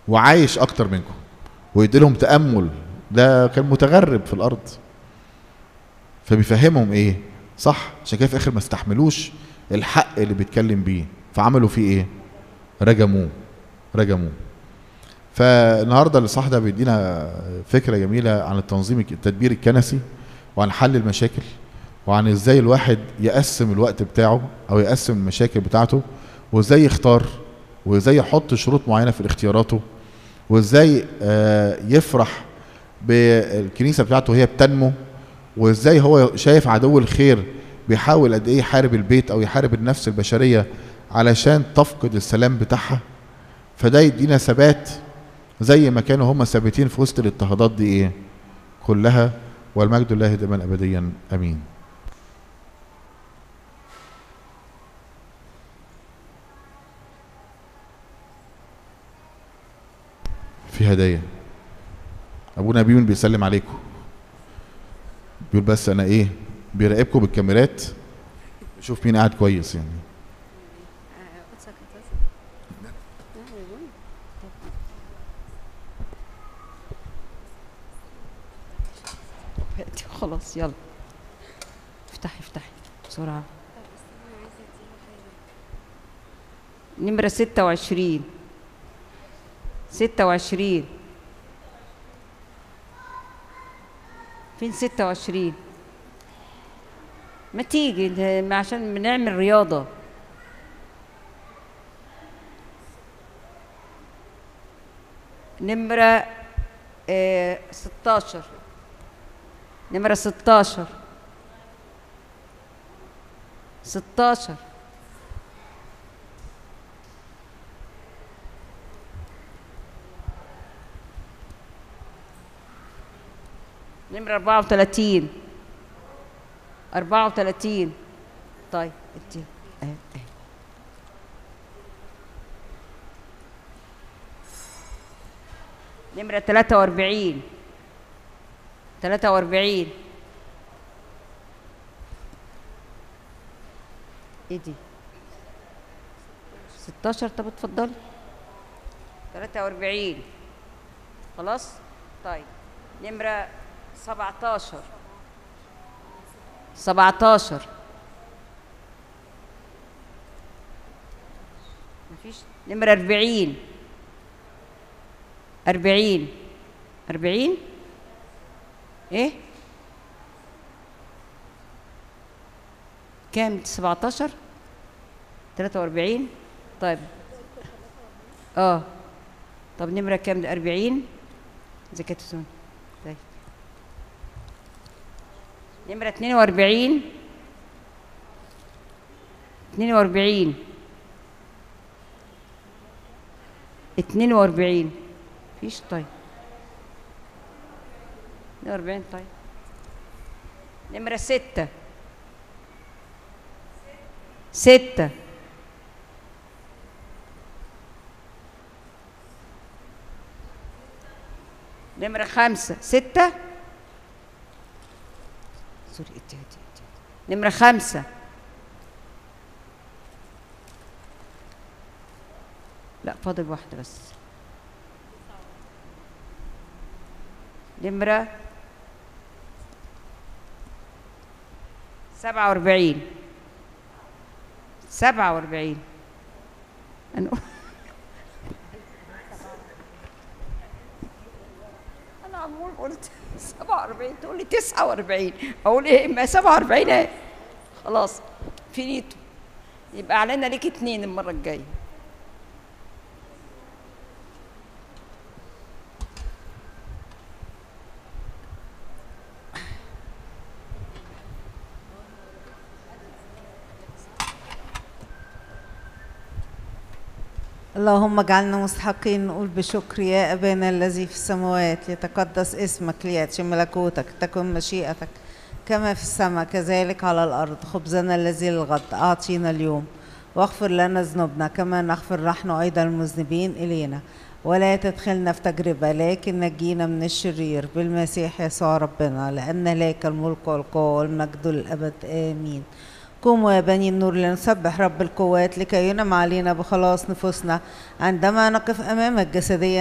وعايش اكتر منكم ويديلهم تامل ده كان متغرب في الارض فبيفهمهم ايه صح عشان كده في الاخر ما استحملوش الحق اللي بيتكلم بيه فعملوا فيه ايه رجموه رجموه فالنهارده الاصحاح ده بيدينا فكره جميله عن التنظيم التدبير الكنسي وعن حل المشاكل وعن ازاي الواحد يقسم الوقت بتاعه او يقسم المشاكل بتاعته وازاي يختار وازاي يحط شروط معينه في اختياراته وازاي آه، يفرح بالكنيسه بتاعته وهي بتنمو وازاي هو شايف عدو الخير بيحاول قد ايه يحارب البيت او يحارب النفس البشريه علشان تفقد السلام بتاعها فده يدينا ثبات زي ما كانوا هم ثابتين في وسط الاضطهادات دي ايه كلها والمجد لله دائما ابديا امين في هدايا ابونا بيون بيسلم عليكم بيقول بس انا ايه بيراقبكم بالكاميرات يشوف مين قاعد كويس يعني خلاص يلا افتحي افتحي بسرعة نمرة ستة وعشرين ستة وعشرين فين ستة وعشرين ما تيجي ده عشان بنعمل رياضة نمرة آه ستاشر نمرة ستاشر ستاشر نمرة أربعة وتلاتين أربعة وتلاتين طيب انت اهي اهي نمرة تلاتة وأربعين تلاتة وأربعين ايه دي ستاشر طب اتفضلي تلاتة وأربعين خلاص طيب نمرة سبعتاشر سبعتاشر مفيش نمرة أربعين أربعين أربعين إيه كام سبعتاشر تلاتة وأربعين طيب اه طب نمرة كام ده أربعين زكاة السنة طيب نمرة اتنين وأربعين اتنين وأربعين اتنين وأربعين فيش طيب اتنين وأربعين طيب نمرة ستة ستة نمرة خمسة ستة سوري اتي اتي اتي نمرة خمسة لا فاضل واحدة بس نمرة سبعة وأربعين سبعة وأربعين أنا أنا عمول قلت سبعة وأربعين تقول لي تسعة وأربعين أقول إيه ما سبعة وأربعين إيه خلاص فينيتو يبقى علينا ليك اتنين المرة الجاية اللهم اجعلنا مستحقين نقول بشكر يا أبانا الذي في السماوات يتقدس اسمك ليأتي ملكوتك تكن مشيئتك كما في السماء كذلك على الأرض خبزنا الذي للغد أعطينا اليوم واغفر لنا ذنوبنا كما نغفر نحن أيضا المذنبين إلينا ولا تدخلنا في تجربة لكن نجينا من الشرير بالمسيح يسوع ربنا لأن لك الملك والقوة والمجد للأبد آمين قوموا يا بني النور لنسبح رب القوات لكي ينعم علينا بخلاص نفوسنا عندما نقف أمامك جسديا